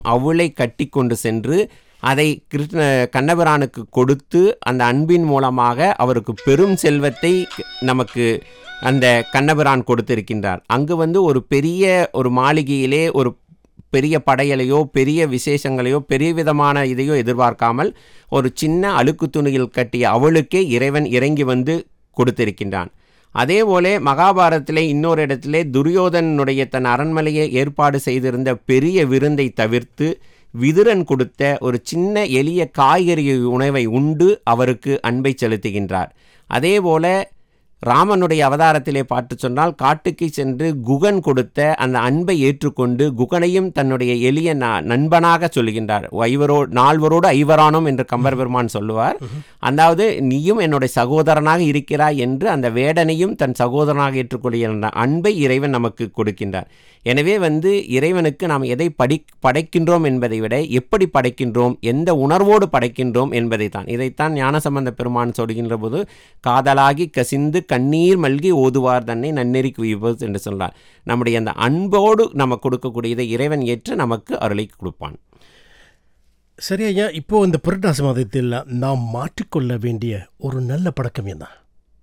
அவளை கட்டி கொண்டு சென்று அதை கிருஷ்ண கண்ணபிரானுக்கு கொடுத்து அந்த அன்பின் மூலமாக அவருக்கு பெரும் செல்வத்தை நமக்கு அந்த கண்ணபிரான் கொடுத்திருக்கின்றார் அங்கு வந்து ஒரு பெரிய ஒரு மாளிகையிலே ஒரு பெரிய படையலையோ பெரிய விசேஷங்களையோ பெரிய விதமான இதையோ எதிர்பார்க்காமல் ஒரு சின்ன அழுக்கு துணியில் கட்டிய அவளுக்கே இறைவன் இறங்கி வந்து கொடுத்திருக்கின்றான் அதே போல மகாபாரதத்திலே இன்னொரு இடத்திலே துரியோதனுடைய தன் அரண்மனையை ஏற்பாடு செய்திருந்த பெரிய விருந்தை தவிர்த்து விதுரன் கொடுத்த ஒரு சின்ன எளிய காய்கறி உணவை உண்டு அவருக்கு அன்பை செலுத்துகின்றார் அதே போல ராமனுடைய அவதாரத்திலே பார்த்து சொன்னால் காட்டுக்கு சென்று குகன் கொடுத்த அந்த அன்பை ஏற்றுக்கொண்டு குகனையும் தன்னுடைய எளிய ந- நண்பனாக சொல்கின்றார் ஐவரோ நால்வரோடு ஐவரானோம் என்று கம்பர் பெருமான் சொல்லுவார் அதாவது நீயும் என்னுடைய சகோதரனாக இருக்கிறாய் என்று அந்த வேடனையும் தன் சகோதரனாக ஏற்றுக்கொள்கிற அந்த அன்பை இறைவன் நமக்கு கொடுக்கின்றார் எனவே வந்து இறைவனுக்கு நாம் எதை படி படைக்கின்றோம் என்பதை விட எப்படி படைக்கின்றோம் எந்த உணர்வோடு படைக்கின்றோம் என்பதை தான் இதைத்தான் ஞானசம்பந்த பெருமான் சொல்கின்ற போது காதலாகி கசிந்து கண்ணீர் மல்கி ஓதுவார் தன்னை நன்னெறிக்கு உய்வது என்று சொன்னார் நம்முடைய அந்த அன்போடு நம்ம கொடுக்கக்கூடியதை இறைவன் ஏற்று நமக்கு அருளை கொடுப்பான் சரி ஐயா இப்போ இந்த புரட்டாசி மாதத்தில் நாம் மாற்றிக்கொள்ள வேண்டிய ஒரு நல்ல பழக்கம் என்ன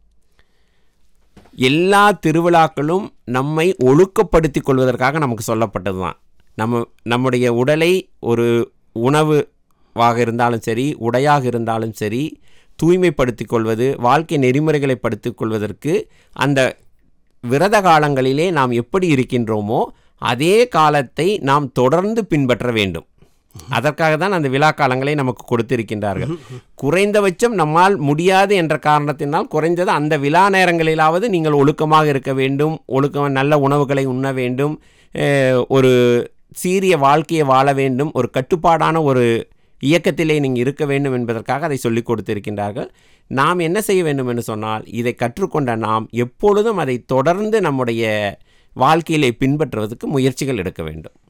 எல்லா திருவிழாக்களும் நம்மை ஒழுக்கப்படுத்திக் கொள்வதற்காக நமக்கு சொல்லப்பட்டது தான் நம்ம நம்முடைய உடலை ஒரு உணவுவாக இருந்தாலும் சரி உடையாக இருந்தாலும் சரி தூய்மைப்படுத்திக் கொள்வது வாழ்க்கை நெறிமுறைகளை படுத்திக் கொள்வதற்கு அந்த விரத காலங்களிலே நாம் எப்படி இருக்கின்றோமோ அதே காலத்தை நாம் தொடர்ந்து பின்பற்ற வேண்டும் அதற்காக தான் அந்த விழா காலங்களை நமக்கு கொடுத்திருக்கின்றார்கள் குறைந்தபட்சம் நம்மால் முடியாது என்ற காரணத்தினால் குறைந்தது அந்த விழா நேரங்களிலாவது நீங்கள் ஒழுக்கமாக இருக்க வேண்டும் ஒழுக்கம் நல்ல உணவுகளை உண்ண வேண்டும் அஹ், ஒரு சீரிய வாழ்க்கையை வாழ வேண்டும் ஒரு கட்டுப்பாடான ஒரு இயக்கத்திலே நீங்கள் இருக்க வேண்டும் என்பதற்காக அதை சொல்லிக் கொடுத்திருக்கின்றார்கள் நாம் என்ன செய்ய வேண்டும் என்று சொன்னால் இதை கற்றுக்கொண்ட நாம் எப்பொழுதும் அதை தொடர்ந்து நம்முடைய வாழ்க்கையிலே பின்பற்றுவதற்கு முயற்சிகள் எடுக்க வேண்டும்